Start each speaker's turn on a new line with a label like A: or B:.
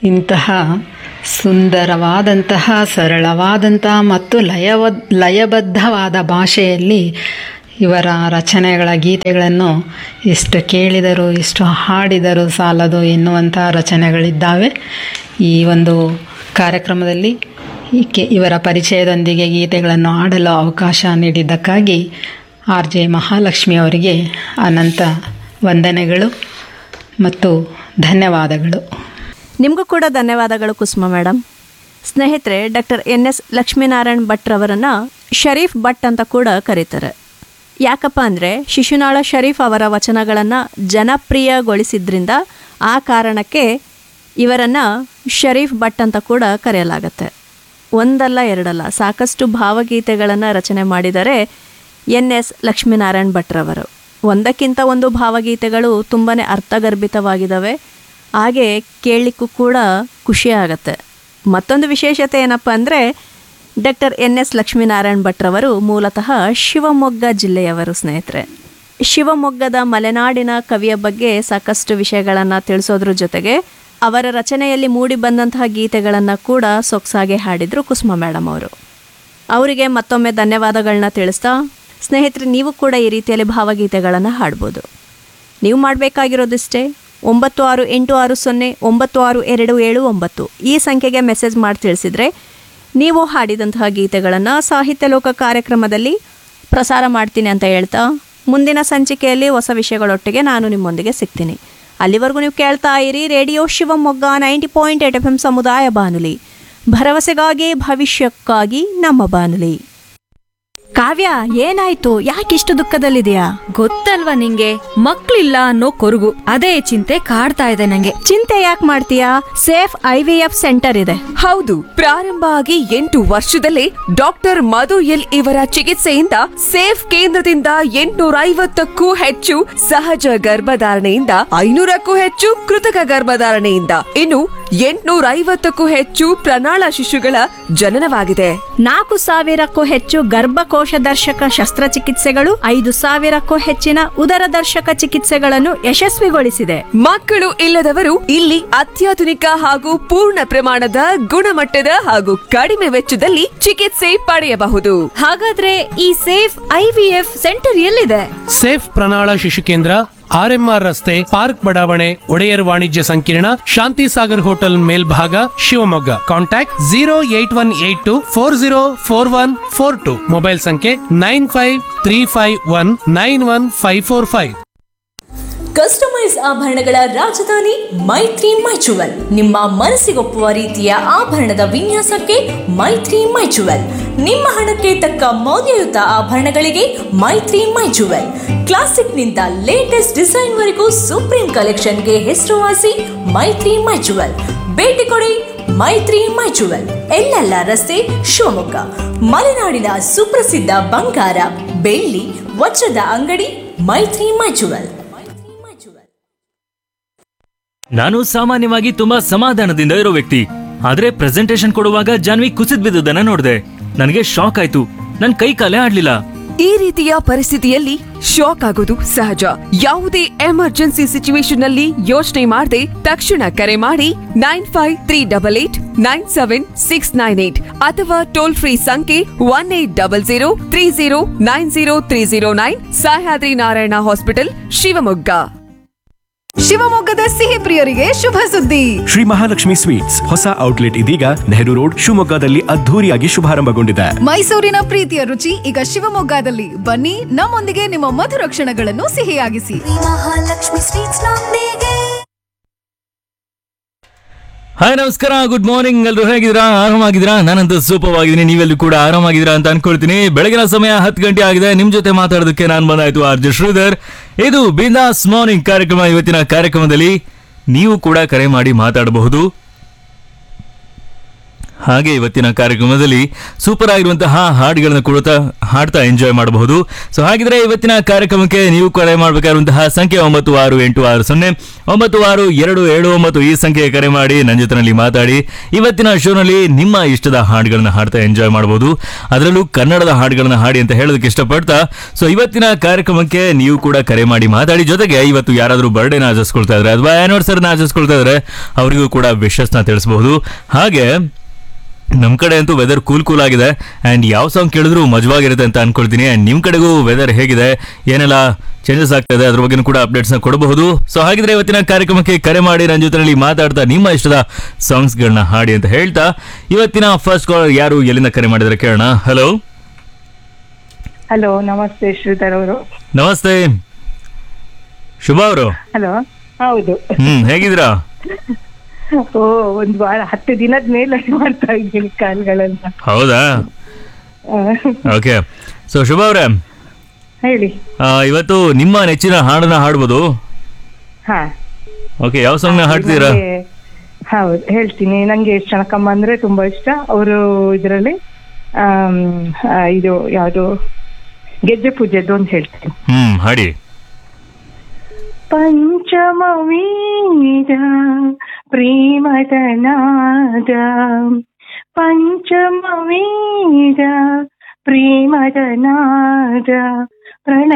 A: ಇಂತಹ ಸುಂದರವಾದಂತಹ ಸರಳವಾದಂತಹ ಮತ್ತು ಲಯವ ಲಯಬದ್ಧವಾದ ಭಾಷೆಯಲ್ಲಿ ಇವರ ರಚನೆಗಳ ಗೀತೆಗಳನ್ನು ಎಷ್ಟು ಕೇಳಿದರೂ ಎಷ್ಟು ಹಾಡಿದರೂ ಸಾಲದು ಎನ್ನುವಂಥ ರಚನೆಗಳಿದ್ದಾವೆ ಈ ಒಂದು ಕಾರ್ಯಕ್ರಮದಲ್ಲಿ ಈಕೆ ಇವರ ಪರಿಚಯದೊಂದಿಗೆ ಗೀತೆಗಳನ್ನು ಆಡಲು ಅವಕಾಶ ನೀಡಿದ್ದಕ್ಕಾಗಿ ಆರ್ ಜೆ ಮಹಾಲಕ್ಷ್ಮಿ ಅವರಿಗೆ ಅನಂತ ವಂದನೆಗಳು ಮತ್ತು ಧನ್ಯವಾದಗಳು
B: ನಿಮಗೂ ಕೂಡ ಧನ್ಯವಾದಗಳು ಕುಸುಮ ಮೇಡಮ್ ಸ್ನೇಹಿತರೆ ಡಾಕ್ಟರ್ ಎನ್ ಎಸ್ ಲಕ್ಷ್ಮೀನಾರಾಯಣ್ ಭಟ್ರವರನ್ನು ಶರೀಫ್ ಭಟ್ ಅಂತ ಕೂಡ ಕರೀತಾರೆ ಯಾಕಪ್ಪ ಅಂದರೆ ಶಿಶುನಾಳ ಶರೀಫ್ ಅವರ ವಚನಗಳನ್ನು ಜನಪ್ರಿಯಗೊಳಿಸಿದ್ರಿಂದ ಆ ಕಾರಣಕ್ಕೆ ಇವರನ್ನು ಶರೀಫ್ ಭಟ್ ಅಂತ ಕೂಡ ಕರೆಯಲಾಗತ್ತೆ ಒಂದಲ್ಲ ಎರಡಲ್ಲ ಸಾಕಷ್ಟು ಭಾವಗೀತೆಗಳನ್ನು ರಚನೆ ಮಾಡಿದರೆ ಎನ್ ಎಸ್ ಲಕ್ಷ್ಮೀನಾರಾಯಣ್ ಭಟ್ರವರು ಒಂದಕ್ಕಿಂತ ಒಂದು ಭಾವಗೀತೆಗಳು ತುಂಬಾ ಅರ್ಥಗರ್ಭಿತವಾಗಿದ್ದಾವೆ ಹಾಗೆ ಕೇಳಲಿಕ್ಕೂ ಕೂಡ ಖುಷಿಯಾಗತ್ತೆ ಮತ್ತೊಂದು ವಿಶೇಷತೆ ಏನಪ್ಪ ಅಂದರೆ ಡಾಕ್ಟರ್ ಎನ್ ಎಸ್ ಲಕ್ಷ್ಮೀನಾರಾಯಣ್ ಭಟ್ರವರು ಮೂಲತಃ ಶಿವಮೊಗ್ಗ ಜಿಲ್ಲೆಯವರು ಸ್ನೇಹಿತರೆ ಶಿವಮೊಗ್ಗದ ಮಲೆನಾಡಿನ ಕವಿಯ ಬಗ್ಗೆ ಸಾಕಷ್ಟು ವಿಷಯಗಳನ್ನು ತಿಳಿಸೋದ್ರ ಜೊತೆಗೆ ಅವರ ರಚನೆಯಲ್ಲಿ ಮೂಡಿ ಬಂದಂತಹ ಗೀತೆಗಳನ್ನು ಕೂಡ ಸೊಗಸಾಗಿ ಹಾಡಿದರು ಕುಸುಮ ಮೇಡಮ್ ಅವರು ಅವರಿಗೆ ಮತ್ತೊಮ್ಮೆ ಧನ್ಯವಾದಗಳನ್ನ ತಿಳಿಸ್ತಾ ಸ್ನೇಹಿತರೆ ನೀವು ಕೂಡ ಈ ರೀತಿಯಲ್ಲಿ ಭಾವಗೀತೆಗಳನ್ನು ಹಾಡ್ಬೋದು ನೀವು ಮಾಡಬೇಕಾಗಿರೋದಿಷ್ಟೇ ಒಂಬತ್ತು ಆರು ಎಂಟು ಆರು ಸೊನ್ನೆ ಒಂಬತ್ತು ಆರು ಎರಡು ಏಳು ಒಂಬತ್ತು ಈ ಸಂಖ್ಯೆಗೆ ಮೆಸೇಜ್ ಮಾಡಿ ತಿಳಿಸಿದರೆ ನೀವು ಹಾಡಿದಂತಹ ಗೀತೆಗಳನ್ನು ಸಾಹಿತ್ಯ ಲೋಕ ಕಾರ್ಯಕ್ರಮದಲ್ಲಿ ಪ್ರಸಾರ ಮಾಡ್ತೀನಿ ಅಂತ ಹೇಳ್ತಾ ಮುಂದಿನ ಸಂಚಿಕೆಯಲ್ಲಿ ಹೊಸ ವಿಷಯಗಳೊಟ್ಟಿಗೆ ನಾನು ನಿಮ್ಮೊಂದಿಗೆ ಸಿಗ್ತೀನಿ ಅಲ್ಲಿವರೆಗೂ ನೀವು ಕೇಳ್ತಾ ಇರಿ radio Shivamogga ninety point eight F M ಸಮುದಾಯ ಬಾನುಲಿ ಭರವಸೆಗಾಗಿ ಭವಿಷ್ಯಕ್ಕಾಗಿ ನಮ್ಮ ಬಾನುಲಿ ಕಾವ್ಯ ಏನಾಯ್ತು ಯಾಕಿಷ್ಟು ದುಃಖದಲ್ಲಿದೆಯಾ
C: ಗೊತ್ತಲ್ವಾ ನಿಂಗೆ ಮಕ್ಳಿಲ್ಲ ಅನ್ನೋ ಕೊರಗು ಅದೇ ಚಿಂತೆ ಕಾಡ್ತಾ ಇದೆ ನಂಗೆ
B: ಚಿಂತೆ ಯಾಕೆ ಮಾಡ್ತೀಯಾ safe I V F centre ಇದೆ
D: ಹೌದು ಪ್ರಾರಂಭ ಆಗಿ ಎಂಟು ವರ್ಷದಲ್ಲೇ ಡಾಕ್ಟರ್ ಮಧು ಎಲ್ ಇವರ ಚಿಕಿತ್ಸೆಯಿಂದ ಸೇಫ್ ಕೇಂದ್ರದಿಂದ ಎಂಟುನೂರ ಐವತ್ತಕ್ಕೂ ಹೆಚ್ಚು ಸಹಜ ಗರ್ಭಧಾರಣೆಯಿಂದ ಐನೂರಕ್ಕೂ ಹೆಚ್ಚು ಕೃತಕ ಗರ್ಭಧಾರಣೆಯಿಂದ ಇನ್ನು ಎಂಟುನೂರ ಐವತ್ತಕ್ಕೂ ಹೆಚ್ಚು ಪ್ರಣಾಳ ಶಿಶುಗಳ ಜನನವಾಗಿದೆ
B: ನಾಲ್ಕು ಸಾವಿರಕ್ಕೂ ಹೆಚ್ಚು ಗರ್ಭಕೋಶ ದರ್ಶಕ ಶಸ್ತ್ರಚಿಕಿತ್ಸೆಗಳು ಐದು ಸಾವಿರಕ್ಕೂ ಹೆಚ್ಚಿನ ಉದರ ದರ್ಶಕ ಚಿಕಿತ್ಸೆಗಳನ್ನು ಯಶಸ್ವಿಗೊಳಿಸಿದೆ
D: ಮಕ್ಕಳು ಇಲ್ಲದವರು ಇಲ್ಲಿ ಅತ್ಯಾಧುನಿಕ ಹಾಗೂ ಪೂರ್ಣ ಪ್ರಮಾಣದ ಗುಣಮಟ್ಟದ ಹಾಗೂ ಕಡಿಮೆ ವೆಚ್ಚದಲ್ಲಿ ಚಿಕಿತ್ಸೆ ಪಡೆಯಬಹುದು
C: ಹಾಗಾದ್ರೆ ಈ safe I V F centre ಎಲ್ಲಿದೆ
E: ಸೇಫ್ ಪ್ರಣಾಳ ಶಿಶು ಕೇಂದ್ರ ಆರ್ಎಂಆರ್ ರಸ್ತೆ ಪಾರ್ಕ್ ಬಡಾವಣೆ ಒಡೆಯರ್ ವಾಣಿಜ್ಯ ಸಂಕೀರ್ಣ ಶಾಂತಿ ಸಾಗರ್ ಹೋಟೆಲ್ ಮೇಲ್ಭಾಗ Shivamogga contact zero eight one eight two four zero four one four two mobile ಸಂಖ್ಯೆ nine five three five one nine one five four five
F: customise ಆಭರಣಗಳ ರಾಜಧಾನಿ ಮೈತ್ರಿ ಮೈಚುವಲ್ ನಿಮ್ಮ ಮನಸ್ಸಿಗೊಪ್ಪುವ ರೀತಿಯ ಆಭರಣದ ವಿನ್ಯಾಸಕ್ಕೆ ಮೈತ್ರಿ ಮೈಚುವಲ್ ನಿಮ್ಮ ಹಣಕ್ಕೆ ತಕ್ಕ ಮೌಲ್ಯಯುತ ಆಭರಣಗಳಿಗೆ ಮೈತ್ರಿ ಮೈಚುವಲ್ ಕ್ಲಾಸಿಕ್ನಿಂದ ಲೇಟೆಸ್ಟ್ ಡಿಸೈನ್ ವರೆಗೂ ಸುಪ್ರೀಂ ಕಲೆಕ್ಷನ್ಗೆ ಹೆಸರುವಾಸಿ ಮೈತ್ರಿ ಮೈಚುವಲ್ ಭೇಟಿ ಕೊಡಿ ಮೈತ್ರಿ ಮೈಚುವಲ್ ಎಲ್ಲೆಲ್ಲ ರಸ್ತೆ ಶಿವಮೊಗ್ಗ ಮಲೆನಾಡಿನ ಸುಪ್ರಸಿದ್ಧ ಬಂಗಾರ ಬೆಳ್ಳಿ ವಜ್ರದ ಅಂಗಡಿ ಮೈತ್ರಿ ಮೈಚುವಲ್
G: ನಾನು ಸಾಮಾನ್ಯವಾಗಿ ತುಂಬಾ ಸಮಾಧಾನದಿಂದ ಇರೋ ವ್ಯಕ್ತಿ ಆದ್ರೆ ಪ್ರೆಸೆಂಟೇಶನ್ ಕೊಡುವಾಗ ಜಾನ್ವಿ ಕುಸಿದ್ ಬಿದ್ದದನ್ನ ನೋಡಿದೆ ನನಗೆ ಶಾಕ್ ಆಯ್ತು ನನ್ ಕೈ ಕಾಲೇ ಆಡ್ಲಿಲ್ಲ
D: ಈ ರೀತಿಯ ಪರಿಸ್ಥಿತಿಯಲ್ಲಿ ಶಾಕ್ ಆಗೋದು ಸಹಜ ಯಾವುದೇ ಎಮರ್ಜೆನ್ಸಿ ಸಿಚುವೇಶನ್ ನಲ್ಲಿ ಯೋಚನೆ ಮಾಡದೆ ತಕ್ಷಣ ಕರೆ ಮಾಡಿ nine five three double eight nine seven six nine eight ಅಥವಾ ಟೋಲ್ ಫ್ರೀ ಸಂಖ್ಯೆ one eight double zero three zero nine zero three zero nine Sahyadri Narayana hospital Shivamogga
H: ಶಿವಮೊಗ್ಗದ ಸಿಹಿ ಪ್ರಿಯರಿಗೆ ಶುಭ ಸುದ್ದಿ
I: ಶ್ರೀ ಮಹಾಲಕ್ಷ್ಮಿ ಸ್ವೀಟ್ಸ್ ಹೊಸ ಔಟ್ಲೆಟ್ ಇದೀಗ ನೆಹರು ರೋಡ್ ಶಿವಮೊಗ್ಗದಲ್ಲಿ ಅದ್ಧೂರಿಯಾಗಿ ಶುಭಾರಂಭಗೊಂಡಿದೆ
H: ಮೈಸೂರಿನ ಪ್ರೀತಿಯ ರುಚಿ ಈಗ ಶಿವಮೊಗ್ಗದಲ್ಲಿ ಬನ್ನಿ ನಮ್ಮೊಂದಿಗೆ ನಿಮ್ಮ ಮಧುರ ಕ್ಷಣಗಳನ್ನು ಸಿಹಿಯಾಗಿಸಿ
G: ಹಾಯ್ ನಮಸ್ಕಾರ ಗುಡ್ ಮಾರ್ನಿಂಗ್ ಎಲ್ಲರೂ ಹೇಗಿದ್ದೀರಾ ಆರಾಮಾಗಿದ್ದೀರಾ ನಾನಂತೂ ಸೂಪರ್ ಆಗಿದ್ದೀನಿ ನೀವೆಲ್ಲೂ ಕೂಡ ಆರಾಮಾಗಿದ್ದೀರಾ ಅಂತ ಅನ್ಕೊಳ್ತೀನಿ ಬೆಳಗಿನ ಸಮಯ ಹತ್ತು ಗಂಟೆ ಆಗಿದೆ ನಿಮ್ ಜೊತೆ ಮಾತಾಡೋದಕ್ಕೆ ನಾನು ಬಂದಾಯ್ತು ಆರ್ ಜೆ ಶ್ರೀಧರ್ ಇದು ಬಿಂದಾಸ್ ಮಾರ್ನಿಂಗ್ ಕಾರ್ಯಕ್ರಮ ಇವತ್ತಿನ ಕಾರ್ಯಕ್ರಮದಲ್ಲಿ ನೀವು ಕೂಡ ಕರೆ ಮಾಡಿ ಮಾತಾಡಬಹುದು ಹಾಗೆ ಇವತ್ತಿನ ಕಾರ್ಯಕ್ರಮದಲ್ಲಿ ಸೂಪರ್ ಆಗಿರುವಂತಹ ಹಾಡುಗಳನ್ನ ಕೊಡ್ತಾ ಹಾಡ್ತಾ ಎಂಜಾಯ್ ಮಾಡಬಹುದು ಸೊ ಹಾಗಿದ್ರೆ ಇವತ್ತಿನ ಕಾರ್ಯಕ್ರಮಕ್ಕೆ ನೀವು ಕರೆ ಮಾಡಬೇಕಾಗಿರುವಂತಹ ಸಂಖ್ಯೆ ಒಂಬತ್ತು ಆರು ಎಂಟು ಆರು ಸೊನ್ನೆ ಒಂಬತ್ತು ಆರು ಎರಡು ಏಳು ಒಂಬತ್ತು ಈ ಸಂಖ್ಯೆ ಕರೆ ಮಾಡಿ ನನ್ನ ಜೊತೆನಲ್ಲಿ ಮಾತಾಡಿ ಇವತ್ತಿನ ಶೋನಲ್ಲಿ ನಿಮ್ಮ ಇಷ್ಟದ ಹಾಡುಗಳನ್ನ ಹಾಡ್ತಾ ಎಂಜಾಯ್ ಮಾಡಬಹುದು ಅದರಲ್ಲೂ ಕನ್ನಡದ ಹಾಡುಗಳನ್ನ ಹಾಡಿ ಅಂತ ಹೇಳೋದಕ್ಕೆ ಇಷ್ಟಪಡ್ತಾ ಸೊ ಇವತ್ತಿನ ಕಾರ್ಯಕ್ರಮಕ್ಕೆ ನೀವು ಕೂಡ ಕರೆ ಮಾಡಿ ಮಾತಾಡಿ ಜೊತೆಗೆ ಇವತ್ತು ಯಾರಾದರೂ ಬರ್ಡೇನ ಆಚರಿಸ್ಕೊಳ್ತಾ ಇದ್ರೆ ಅಥವಾ ಆನಿವರ್ಸರಿನ ಆಚರಿಸ್ಕೊಳ್ತಾ ಇದ್ರೆ ಅವರಿಗೂ ಕೂಡ ವಿಶಸ್ನ ತಿಳಿಸಬಹುದು ಹಾಗೆ ನಮ್ಮ ಕಡೆ ಅಂತೂ ವೆದರ್ ಕೂಲ್ ಕೂಲ್ ಆಗಿದೆ ಆ್ಯಂಡ್ ಯಾವ ಸಾಂಗ್ ಕೇಳಿದ್ರು ಮಜವಾಗಿರುತ್ತೆ ಅಂತ ಅನ್ಕೊಳ್ತೀನಿ ಆ್ಯಂಡ್ ನಿಮ್ಮ ಕಡೆಗೂ ವೆದರ್ ಹೇಗಿದೆ ಏನೆಲ್ಲ ಚೇಂಜಸ್ ಆಗ್ತಾ ಇದೆ ಅದ್ರ ಬಗ್ಗೆನೂ ಕೂಡ ಅಪ್ಡೇಟ್ಸ್ನ ಕೊಡಬಹುದು ಸೊ ಹಾಗಿದ್ರೆ ಇವತ್ತಿನ ಕಾರ್ಯಕ್ರಮಕ್ಕೆ ಕರೆ ಮಾಡಿ ನನ್ನ ಜೊತೆಯಲ್ಲಿ ಮಾತಾಡ್ತಾ ನಿಮ್ಮ ಇಷ್ಟದ ಸಾಂಗ್ಸ್ಗಳನ್ನ ಹಾಡಿ ಅಂತ ಹೇಳ್ತಾ ಇವತ್ತಿನ ಫಸ್ಟ್ ಕಾಲ್ ಯಾರು ಎಲ್ಲಿಂದ ಕರೆ ಮಾಡಿದ್ರೆ ಕೇಳೋಣ ಹಲೋ
J: ಹಲೋ ನಮಸ್ತೆ ಶ್ರೀಧರ್ ಅವರು
G: ನಮಸ್ತೆ ಶುಭ ಅವರು
J: ಹಲೋ ಹೌದು
G: ಹ್ಮ್ ಹೇಗಿದ್ದೀರಾ
J: ಓ ಒಂದು ವಾರ ಹತ್ತು ದಿನದ ಮೇಲೆ ಮಾಡ್ತಾ ಇದ್ದೀನಿ ಕಾಲ್ಗಳನ್ನ
G: ಹೌದಾ
J: ಆ,
G: ಓಕೆ ಸೊ ಶುಭ ಅವರೇ
J: ಹೇಳಿ
G: ಇವತ್ತು ನಿಮ್ಮ ನೆಚ್ಚಿನ ಹಾಡನ್ನ ಹಾಡ್ಬೋದು
J: ಹಾ
G: ಓಕೆ ಯಾವ ಸಾಂಗ್ನ ಹಾಡ್ತೀರಾ
J: ನಂಗೆ- ಹೌದು ಹೇಳ್ತೀನಿ ನಂಗೆ ಶಣಕಮ್ಮ ಅಂದ್ರೆ ತುಂಬಾ ಇಷ್ಟ ಅವರು ಇದರಲ್ಲಿ ಇದು ಯಾವುದು ಗೆಜ್ಜೆ ಪೂಜೆದು ಅಂತ ಹೇಳ್ತೀನಿ
G: ಹ್ಮ್ ಹಾಡಿ
J: ಪಂಚಮವೀರ ಪ್ರೇಮದ ನಾದ ಪಂಚಮವೀರ ಪ್ರೇಮದ ನಾದ ಪ್ರಣಯ